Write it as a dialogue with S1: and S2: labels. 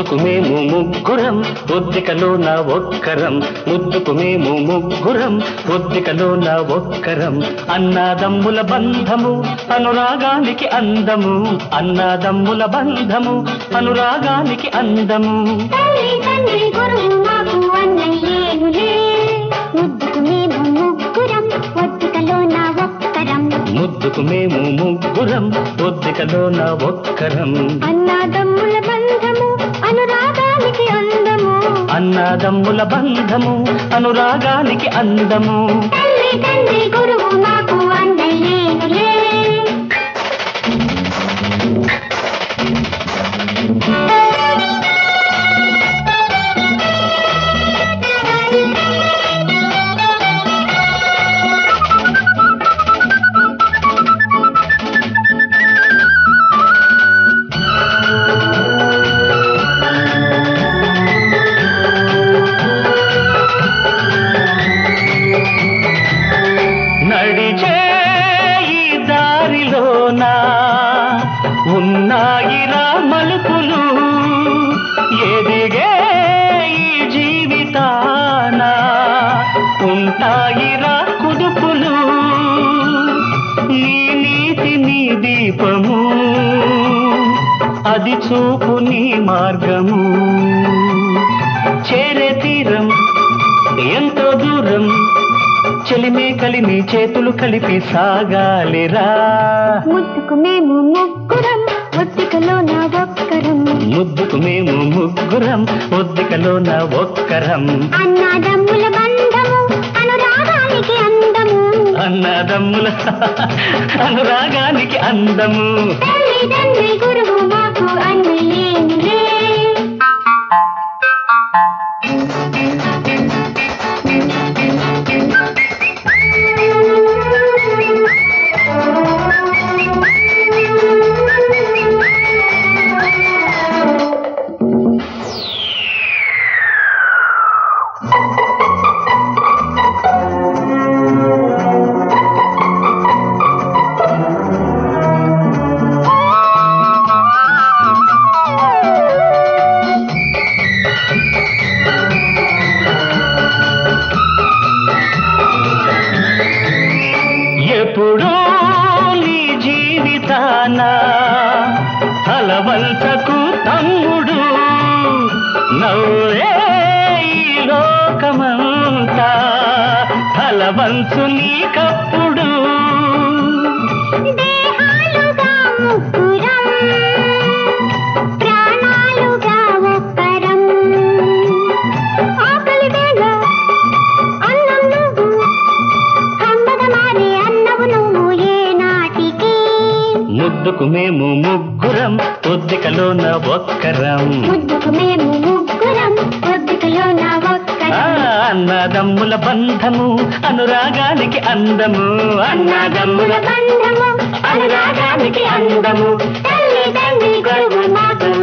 S1: ముద్దుకు మేము ముగ్గురం ఒద్దికలో నా ఒక్కరం ముద్దుకు మేము ముగ్గురం ఒద్దికలో నా ఒక్కరం అన్నాదమ్ముల బంధము అనురాగానికి అందము అన్నాదమ్ముల బంధము అనురాగానికి అందము
S2: తల్లి తండ్రి గురువు మాకు అన్నయ్యేనులే ముద్దుకు మేము ముగ్గురం ఒత్తికలో నా ఒక్కరం
S1: ముద్దుకు మేము ముగ్గురం ఒద్దికలో నా ఒక్కరం
S2: అన్నాదమ్ముల బంధము అనురాగానికి అందము
S1: అన్నాదమ్ముల బంధము అనురాగానికి అందము
S2: తల్లి తండ్రి గురువు మాకు అన్నయ్యేనులే
S1: నడిచే ఈ దారిలోన ఉన్నాయిరా మలుపులు ఎదిగే ఈ జీవితాన ఉంటాయిరా కుదుపులు నీ నీతి నీ దీపము అది చూపు నీ మార్గము చేరే తీరం ఎంతో దూరం చెలిమే కలిమి చేతులు కలిపి సాగాలిరా
S2: ముద్దుకు మేము ముగ్గురం ఒత్తికలో నా ఒక్కరం
S1: ముద్దుకు మేము ముగ్గురం ఒద్దికలో నా ఒక్కరం
S2: అన్నాదమ్ముల బంధము అనురాగానికి అందము
S1: అన్నదమ్ముల అనురాగానికి అందము
S2: తల్లి తండ్రి గురువు మాకు అన్నయ్యేనులే
S1: ఎప్పుడూ నీ జీవితాన తలవంతకు తమ్ముడు నవ్వే ఈ లోకమంతా తలవంచు నీకప్పుడు
S2: దేహాలుగా ముగ్గురం ప్రాణాలుగా ఒక్కరం ఆకలి వేళ అన్నం నువ్వు కమ్మగ మారే అన్నవు నువ్వు ఏ నాటికి
S1: ముద్దుకు మేము ముగ్గురం ఒద్దికలోన ఒక్కరం
S2: ముద్దుకు మేము ముగ్గురం ఒద్దికలో నా
S1: ఆ,
S2: ఒక్కరం
S1: అన్నదమ్ముల బంధము అనురాగానికి అందము అన్నదమ్ముల
S2: బంధము
S1: అనురాగానికి అందము
S2: తల్లి తండ్రి గురువు మాకు